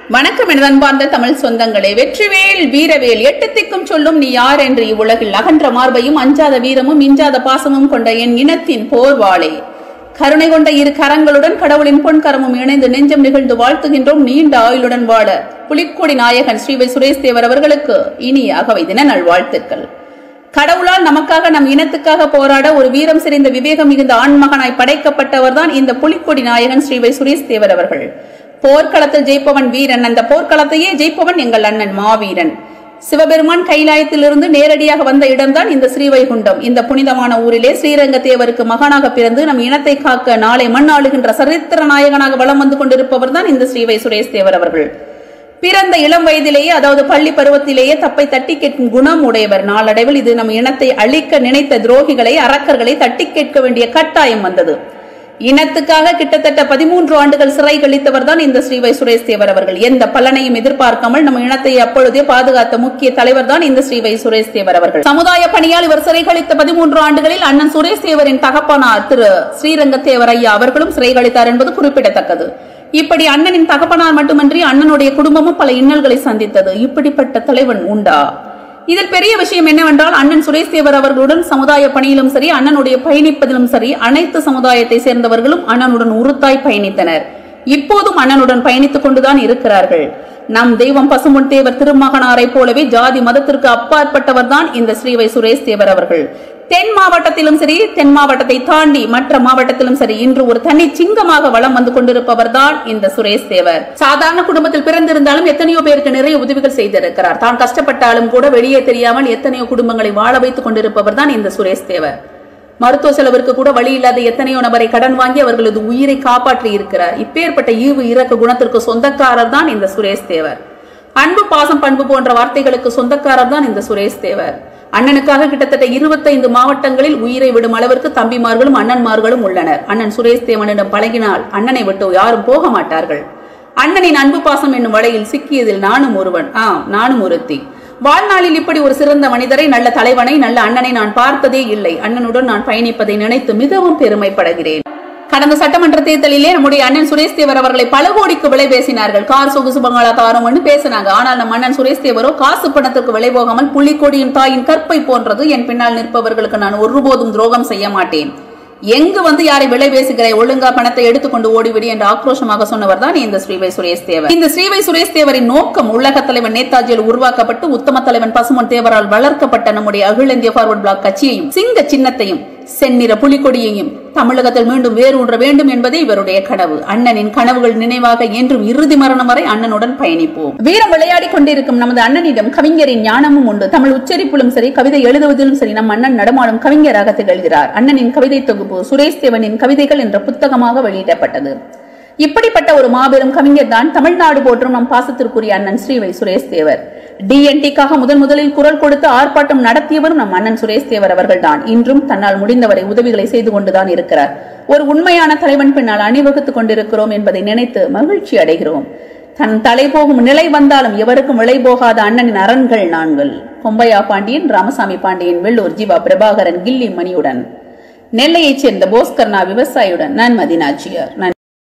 வணக்கம் எனது அன்பார்ந்த தமிழ் சொந்தங்களே வெற்றிவேல் வீரவேல் எட்டு திக்கும் சொல்லும் நீ யார் என்று இவ்வுலகில் அகன்ற மார்பையும் அஞ்சாத வீரமும் இஞ்சாத பாசமும் கொண்ட என் இனத்தின் போர்வாளே கருணை கொண்ட இரு கரங்களுடன் கடவுளின் பொன்கரமும் இணைந்து நெஞ்சம் நிகழ்ந்து வாழ்த்துகின்றோம் நீண்ட ஆயுளுடன் வாழ புலிக்கொடி நாயகன் ஸ்ரீவை சுரேஷ் தேவர் அவர்களுக்கு இனிய அகவை தின நல்வாழ்த்துக்கள் கடவுளால் நமக்காக நம் இனத்துக்காக போராட ஒரு வீரம் சிறைந்த விவேகம் மிகுந்த ஆண்மகனாய் படைக்கப்பட்டவர்தான் இந்த புலிக்கொடி நாயகன் ஸ்ரீவை சுரேஷ் தேவர் அவர்கள் போர்க்களத்தில் ஜெயிப்பவன் வீரன் அந்த போர்க்களத்தையே ஜெயிப்பவன் எங்கள் அண்ணன் மாவீரன் சிவபெருமான் கைலாயத்திலிருந்து நேரடியாக வந்த இடம்தான் இந்த ஸ்ரீவைகுண்டம் இந்த புனிதமான ஊரிலே ஸ்ரீரங்க தேவருக்கு மகனாக பிறந்து நம் இனத்தை காக்க நாளை மண் ஆளுகின்ற சரித்திர நாயகனாக வலம் வந்து கொண்டிருப்பவர் தான் இந்த ஸ்ரீவை சுரேஷ் தேவர் அவர்கள் பிறந்த இளம் வயதிலேயே அதாவது பள்ளி பருவத்திலேயே தப்பை தட்டி கேட்கும் குணம் உடையவர் நாளடைவில் இது நம் இனத்தை அழிக்க நினைத்த துரோகிகளை அரக்கர்களை தட்டி கேட்க வேண்டிய கட்டாயம் வந்தது இனத்துக்காக கிட்டத்தட்ட பதிமூன்று ஆண்டுகள் சிறை கழித்தவர் தான் இந்த ஸ்ரீவை சுரேஷ் தேவர் அவர்கள் எந்த பலனையும் எதிர்பார்க்காமல் நம்ம இனத்தை அப்பொழுதே பாதுகாத்த முக்கிய தலைவர் தான் இந்த ஸ்ரீவை சுரேஷ் தேவர் அவர்கள் சமுதாய பணியால் இவர் சிறை கழித்த பதிமூன்று ஆண்டுகளில் அண்ணன் சுரேஷ் தேவரின் தகப்பனார் திரு ஸ்ரீரங்க தேவர் ஐயா அவர்களும் சிறை கழித்தார் என்பது குறிப்பிடத்தக்கது இப்படி அண்ணனின் தகப்பனார் மட்டுமன்றி அண்ணனுடைய குடும்பமும் பல இன்னல்களை சந்தித்தது இப்படிப்பட்ட தலைவன் உண்டா இதில் பெரிய விஷயம் என்னவென்றால் அண்ணன் சுரேஷ் தேவர் அவர்களுடன் சமுதாய பணியிலும் சரி அண்ணனுடைய பயணிப்பதிலும் சரி அனைத்து சமுதாயத்தை சேர்ந்தவர்களும் அண்ணனுடன் உறுத்தாய் பயணித்தனர் இப்போதும் அண்ணனுடன் பயணித்துக் கொண்டுதான் இருக்கிறார்கள் நம் தெய்வம் பசுமுன் தேவர் திருமகனாரை போலவே ஜாதி மதத்திற்கு அப்பாற்பட்டவர் தான் இந்த ஸ்ரீவை சுரேஷ் தேவர் அவர்கள் தென் மாவட்டத்திலும் சரி தென் மாவட்டத்தை தாண்டி மற்ற மாவட்டத்திலும் சரி இன்று ஒரு தனி சிங்கமாக வளம் வந்து கொண்டிருப்பவர் தான் இந்த சுரேஷ் தேவர் சாதாரண குடும்பத்தில் பிறந்திருந்தாலும் எத்தனையோ பேருக்கு நிறைய உதவிகள் செய்திருக்கிறார் தான் கஷ்டப்பட்டாலும் கூட வெளியே தெரியாமல் எத்தனையோ குடும்பங்களை வாழ வைத்துக் கொண்டிருப்பவர் தான் இந்த சுரேஷ் தேவர் மருத்துவ செலவிற்கு கூட வழி இல்லாத எத்தனையோ நபரை கடன் வாங்கி அவர்களது உயிரை காப்பாற்றி இருக்கிறார் இப்பேற்பட்ட ஈவு இறக்க குணத்திற்கு சொந்தக்காரர் தான் இந்த சுரேஷ் தேவர் அன்பு பாசம் பண்பு போன்ற வார்த்தைகளுக்கு சொந்தக்காரர் தான் இந்த சுரேஷ் தேவர் அண்ணனுக்காக கிட்டத்தட்ட இருபத்தைந்து மாவட்டங்களில் உயிரை விடும் அளவிற்கு தம்பிமார்களும் அண்ணன்மார்களும் உள்ளனர் அண்ணன் சுரேஷ் தேவனிடம் பழகினால் அண்ணனை விட்டு யாரும் போக மாட்டார்கள் அண்ணனின் அன்பு பாசம் என்னும் வலையில் சிக்கியதில் நானும் ஒருவன் ஆம் நானும் ஒருத்தி வாழ்நாளில் இப்படி ஒரு சிறந்த மனிதரை நல்ல தலைவனை நல்ல அண்ணனை நான் பார்த்ததே இல்லை அண்ணனுடன் நான் பயணிப்பதை நினைத்து மிகவும் பெருமைப்படுகிறேன் கடந்த சட்டமன்ற தேர்தலிலே நம்முடைய அண்ணன் சுரேஷ் தேவர் அவர்களை பல கோடிக்கு விலை பேசினார்கள் கார் சொகுசு பங்களா தாரோம்னு பேசினாங்க ஆனால் நம் அண்ணன் சுரேஷ் தேவரோ காசு பணத்திற்கு விலை போகாமல் புள்ளிக்கொடியின் தாயின் கற்பை போன்றது என் பின்னால் நிற்பவர்களுக்கு நான் ஒருபோதும் துரோகம் செய்ய மாட்டேன் எங்கு வந்து யாரை விலை பேசுகிறாய் ஒழுங்கா பணத்தை எடுத்துக்கொண்டு ஓடிவிடு என்று ஆக்ரோஷமாக சொன்னவர் தான் இந்த ஸ்ரீவை சுரேஷ் தேவர் இந்த ஸ்ரீவை சுரேஷ் தேவரின் நோக்கம் உலக தலைவன் நேதாஜியில் உருவாக்கப்பட்டு உத்தம தலைவன் பசுமன் தேவரால் வளர்க்கப்பட்ட நம்முடைய அகில இந்திய ஃபார்வர்ட் பிளாக் கட்சியையும் சிங்க சின்னத்தையும் செந்நிற புலிக்கொடியையும் தமிழகத்தில் மீண்டும் வேறு ஒன்ற வேண்டும் என்பதே இவருடைய கனவு அண்ணனின் கனவுகள் நினைவாக என்றும் இறுதி மரணம் வரை அண்ணனுடன் பயணிப்போம் வீரம் விளையாடி கொண்டிருக்கும் நமது அண்ணனிடம் கவிஞரின் ஞானமும் உண்டு தமிழ் உச்சரிப்பிலும் சரி கவிதை எழுதுவதிலும் சரி நம் அண்ணன் நடமாடும் கவிஞராக திகழ்கிறார் அண்ணனின் கவிதை தொகுப்பு சுரேஷ் தேவனின் கவிதைகள் என்ற புத்தகமாக வெளியிடப்பட்டது இப்படிப்பட்ட ஒரு மாபெரும் கவிஞர் தான் தமிழ்நாடு போற்றும் நம் பாசத்திற்குரிய அண்ணன் ஸ்ரீவை சுரேஷ் தேவர் டிஎன்டிக்காக முதன் முதலில் குரல் கொடுத்து ஆர்ப்பாட்டம் நடத்தியவரும் நம் அண்ணன் சுரேஷ் தேவர் அவர்கள்தான் இன்றும் தன்னால் முடிந்தவரை உதவிகளை செய்து கொண்டுதான் இருக்கிறார் ஒரு உண்மையான தலைவன் பின்னால் அணிவகுத்துக் கொண்டிருக்கிறோம் என்பதை நினைத்து மகிழ்ச்சி அடைகிறோம் தன் தலை போகும் நிலை வந்தாலும் எவருக்கும் விலை போகாத அண்ணனின் அரண்கள் நான்கள் கொம்பையா பாண்டியன் ராமசாமி பாண்டியன் வெள்ளூர் ஜீவா பிரபாகரன் கில்லி மணியுடன் நெல்லையைச் சேர்ந்த போஸ்கர்னா விவசாயியுடன் நான் மதினாச்சியார் நன்றி